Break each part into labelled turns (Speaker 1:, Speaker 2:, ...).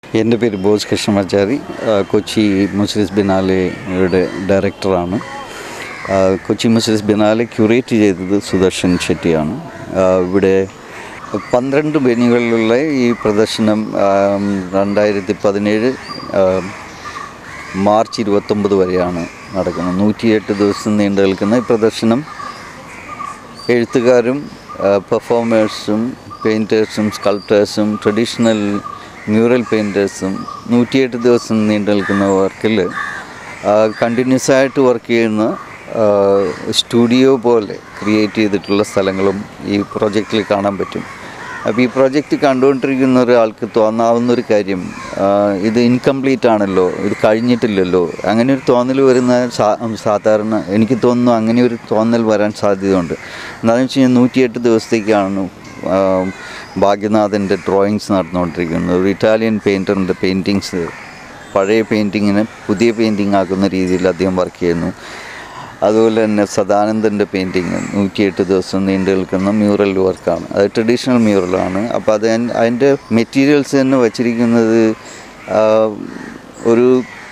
Speaker 1: എൻ്റെ പേര് ബോസ് കൃഷ്ണമാചാരി ആ, കൊച്ചി മുസ്ലിസ് ബിനാലെയുടെ ഡയറക്ടറാണ് ആ, കൊച്ചി മുസ്ലിസ് ബിനാലെ ക്യൂറേറ്റ് ചെയ്തത് സുദർശൻ ഷെട്ടിയാണ് ആ, ഇവിടെ പന്ത്രണ്ട് വെന്യൂകളിലുള്ള ഈ പ്രദർശനം ആ, രണ്ടായിരത്തി പതിനേഴ് ആ, മാർച്ച് ഇരുപത്തൊമ്പത് വരെയാണ് നടക്കുന്നത് നൂറ്റിയെട്ട് ദിവസം നീണ്ടു നിൽക്കുന്ന ഈ പ്രദർശനം എഴുത്തുകാരും പെർഫോമേഴ്സും പെയിൻറ്റേഴ്സും സ്കൾപ്റ്റേഴ്സും ട്രഡീഷണൽ മ്യൂറൽ പെയിൻറ്റേഴ്സും നൂറ്റിയെട്ട് ദിവസം നീണ്ടു നിൽക്കുന്ന വർക്കിൽ കണ്ടിന്യൂസ് ആയിട്ട് വർക്ക് ചെയ്യുന്ന സ്റ്റുഡിയോ പോലെ ക്രിയേറ്റ് ചെയ്തിട്ടുള്ള സ്ഥലങ്ങളും ഈ പ്രോജക്റ്റിൽ കാണാൻ പറ്റും അപ്പോൾ ഈ പ്രോജക്റ്റ് കണ്ടുകൊണ്ടിരിക്കുന്ന ഒരാൾക്ക് തോന്നാവുന്ന ഒരു കാര്യം ആ, ഇത് ഇൻകംപ്ലീറ്റ് ആണല്ലോ ഇത് കഴിഞ്ഞിട്ടില്ലല്ലോ അങ്ങനെ ഒരു തോന്നൽ വരുന്ന സാ- സാധാരണ എനിക്ക് തോന്നുന്നു അങ്ങനെ ഒരു തോന്നൽ വരാൻ സാധ്യതയുണ്ട് എന്താണെന്ന് വെച്ച് കഴിഞ്ഞാൽ നൂറ്റിയെട്ട് ദിവസത്തേക്കാണ് ആ, ഭാഗ്യനാഥൻ്റെ ഡ്രോയിങ്സ് നടന്നുകൊണ്ടിരിക്കുന്നത് ഒരു ഇറ്റാലിയൻ പെയിൻറ്ററിൻ്റെ പെയിൻറ്റിങ്സ് പഴയ പെയിൻറ്റിങ്ങിനെ പുതിയ പെയിൻറ്റിങ് ആക്കുന്ന രീതിയിൽ അദ്ദേഹം വർക്ക് ചെയ്യുന്നു അതുപോലെ തന്നെ സദാനന്ദൻ്റെ പെയിൻറ്റിങ് നൂറ്റിയെട്ട് ദിവസം നീണ്ടു നിൽക്കുന്ന മ്യൂറൽ വർക്കാണ് അത് ട്രഡീഷണൽ മ്യൂറലാണ് അപ്പോൾ അത് അൻ- അതിൻ്റെ മെറ്റീരിയൽസ് തന്നെ വച്ചിരിക്കുന്നത് ആ, ഒരു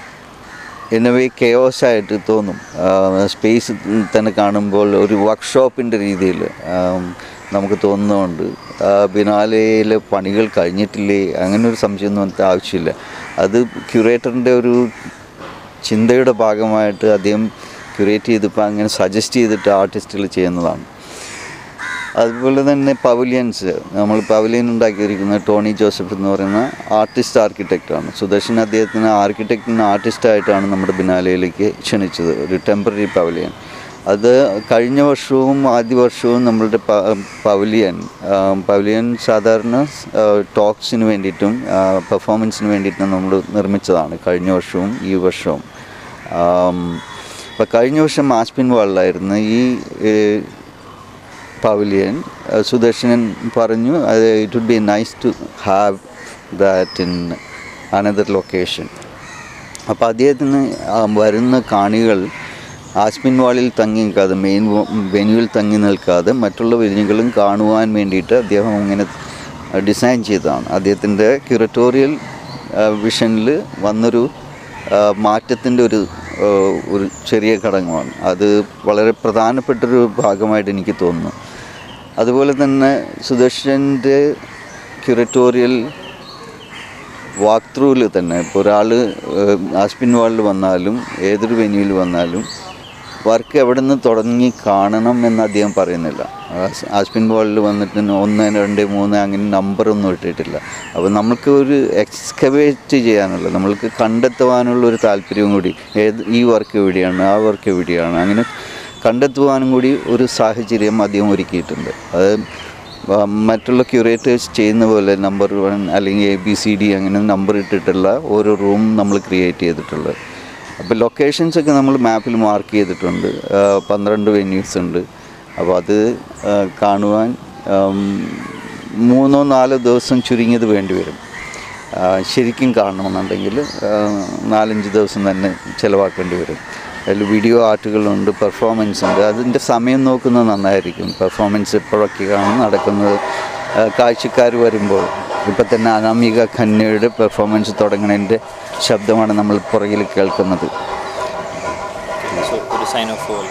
Speaker 1: എന്നവേ കെയോസായിട്ട് തോന്നും സ്പേസ് തന്നെ കാണുമ്പോൾ ഒരു വർക്ക്ഷോപ്പിൻ്റെ രീതിയിൽ നമുക്ക് തോന്നുന്നുണ്ട് ആ, ബിനാലയിലെ പണികൾ കഴിഞ്ഞിട്ടില്ലേ അങ്ങനെ ഒരു സംശയമൊന്നും നമുക്ക് ആവശ്യമില്ല അത് ക്യൂറേറ്ററിൻ്റെ ഒരു ചിന്തയുടെ ഭാഗമായിട്ട് അദ്ദേഹം ക്യൂറേറ്റ് ചെയ്തിപ്പോൾ അങ്ങനെ സജസ്റ്റ് ചെയ്തിട്ട് ആർട്ടിസ്റ്റുകൾ ചെയ്യുന്നതാണ് അതുപോലെ തന്നെ പവലിയൻസ് നമ്മൾ പവലിയൻ ഉണ്ടാക്കിയിരിക്കുന്ന ടോണി ജോസഫ് എന്ന് പറയുന്ന ആർട്ടിസ്റ്റ് ആർക്കിടെക്റ്റാണ് സുദർശൻ അദ്ദേഹത്തിന് ആർക്കിടെക്റ്റിന് ആർട്ടിസ്റ്റായിട്ടാണ് നമ്മുടെ ബിനാലയിലേക്ക് ക്ഷണിച്ചത് ഒരു ടെമ്പററി പവലിയൻ അത് കഴിഞ്ഞ വർഷവും ആദ്യ വർഷവും നമ്മളുടെ പ- പവലിയൻ ആ, പവലിയൻ സാധാരണ ടോക്സിന് വേണ്ടിയിട്ടും പെർഫോമൻസിന് വേണ്ടിയിട്ടും നമ്മൾ നിർമ്മിച്ചതാണ് കഴിഞ്ഞ വർഷവും ഈ വർഷവും അപ്പോൾ കഴിഞ്ഞ വർഷം മാസ്പിൻ വാളിലായിരുന്നു ഈ ഏഹ്, പവലിയൻ സുദർശനൻ പറഞ്ഞു അത് it would be nice to have that in another location അപ്പോൾ അദ്ദേഹത്തിന് ആ വരുന്ന കാണികൾ ആസ്മിൻ വാളിൽ തങ്ങി നിൽക്കാതെ മെയിൻ വെന്യൂവിൽ തങ്ങി നിൽക്കാതെ മറ്റുള്ള വെന്യൂകളും കാണുവാൻ വേണ്ടിയിട്ട് അദ്ദേഹം അങ്ങനെ ഡിസൈൻ ചെയ്തതാണ് അദ്ദേഹത്തിൻ്റെ ക്യൂററ്റോറിയൽ വിഷനിൽ വന്നൊരു മാറ്റത്തിൻ്റെ ഒരു ആ, ഒരു ചെറിയ ഘടകമാണ് അത് വളരെ പ്രധാനപ്പെട്ടൊരു ഭാഗമായിട്ട് എനിക്ക് തോന്നുന്നു അതുപോലെ തന്നെ സുദർശൻ്റെ ക്യൂററ്റോറിയൽ വാക്ക് ത്രൂവിൽ തന്നെ ഇപ്പോൾ ഒരാൾ ആസ്പിൻ വാളിൽ വന്നാലും ഏതൊരു വെന്യൂവിൽ വന്നാലും വർക്ക് എവിടെ നിന്ന് തുടങ്ങി കാണണം എന്ന് അദ്ദേഹം പറയുന്നില്ല ആസ്- ആസ്പിൻ വാളിൽ വന്നിട്ട് ഒന്ന് രണ്ട് മൂന്ന് അങ്ങനെ നമ്പറൊന്നും ഇട്ടിട്ടില്ല അപ്പോൾ നമുക്ക് ഒരു എക്സ്കവേറ്റ് ചെയ്യാനുള്ള നമ്മൾക്ക് കണ്ടെത്തുവാനുള്ള ഒരു താല്പര്യവും കൂടി ഏത് ഈ വർക്ക് എവിടെയാണ് ആ വർക്ക് എവിടെയാണ് അങ്ങനെ കണ്ടെത്തുവാനും കൂടി ഒരു സാഹചര്യം അദ്ദേഹം ഒരുക്കിയിട്ടുണ്ട് അത് ആ, മറ്റുള്ള ക്യൂറേറ്റേഴ്സ് ചെയ്യുന്ന പോലെ നമ്പർ വൺ അല്ലെങ്കിൽ എ ബി സി ഡി അങ്ങനെ നമ്പർ ഇട്ടിട്ടുള്ള ഓരോ റൂം നമ്മൾ ക്രിയേറ്റ് ചെയ്തിട്ടുള്ളത് അപ്പോൾ ലൊക്കേഷൻസ് ഒക്കെ നമ്മൾ മാപ്പിൽ മാർക്ക് ചെയ്തിട്ടുണ്ട് ആ, പന്ത്രണ്ട് വെന്യൂസ് ഉണ്ട് അപ്പോൾ അത് ആ, കാണുവാൻ ആം, മൂന്നോ നാലോ ദിവസം ചുരുങ്ങിയത് വേണ്ടി വരും ആ, ശരിക്കും കാണണമെന്നുണ്ടെങ്കിൽ ആ, നാലഞ്ച് ദിവസം തന്നെ ചിലവാക്കേണ്ടി വരും അതിൽ വീഡിയോ ആർട്ടുകളുണ്ട് പെർഫോമൻസ് ഉണ്ട് അതിൻ്റെ സമയം നോക്കുന്നത് നന്നായിരിക്കും പെർഫോമൻസ് എപ്പോഴൊക്കെയാണ് നടക്കുന്നത് കാഴ്ചക്കാർ വരുമ്പോൾ ഇപ്പം തന്നെ അനാമിക ഖന്നയുടെ പെർഫോമൻസ് തുടങ്ങുന്നതിൻ്റെ ശബ്ദമാണ് നമ്മൾ പുറകിൽ കേൾക്കുന്നത്
Speaker 2: സോ ഒരു സൈൻ ഓഫ് പോലെ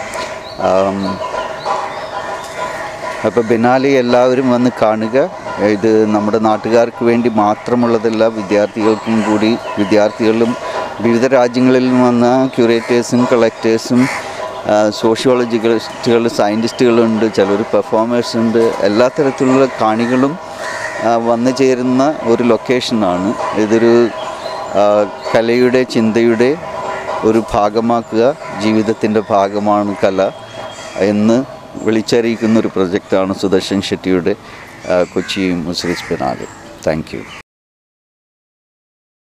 Speaker 1: അപ്പോൾ ബിനാലി എല്ലാവരും വന്ന് കാണുക ഇത് നമ്മുടെ നാട്ടുകാർക്ക് വേണ്ടി മാത്രമുള്ളതല്ല വിദ്യാർത്ഥികൾക്കും കൂടി വിദ്യാർത്ഥികളും വിവിധ രാജ്യങ്ങളിൽ നിന്ന് വന്ന ക്യൂറേറ്റേഴ്സും കളക്ടേഴ്സും സോഷ്യോളജിസ്റ്റുകൾ സയൻറ്റിസ്റ്റുകളുണ്ട് ചിലർ പെർഫോമേഴ്സ് ഉണ്ട് എല്ലാ തരത്തിലുള്ള കാണികളും ആ, വന്നു ചേരുന്ന ഒരു ലൊക്കേഷനാണ് ഇതൊരു ആ, കലയുടെ ചിന്തയുടെ ഒരു ഭാഗമാക്കുക ജീവിതത്തിൻ്റെ ഭാഗമാണ് കല എന്ന് വിളിച്ചറിയിക്കുന്ന ഒരു പ്രൊജക്റ്റാണ് സുദർശൻ ഷെട്ടിയുടെ ആ, Kochi Muziris biennale thank U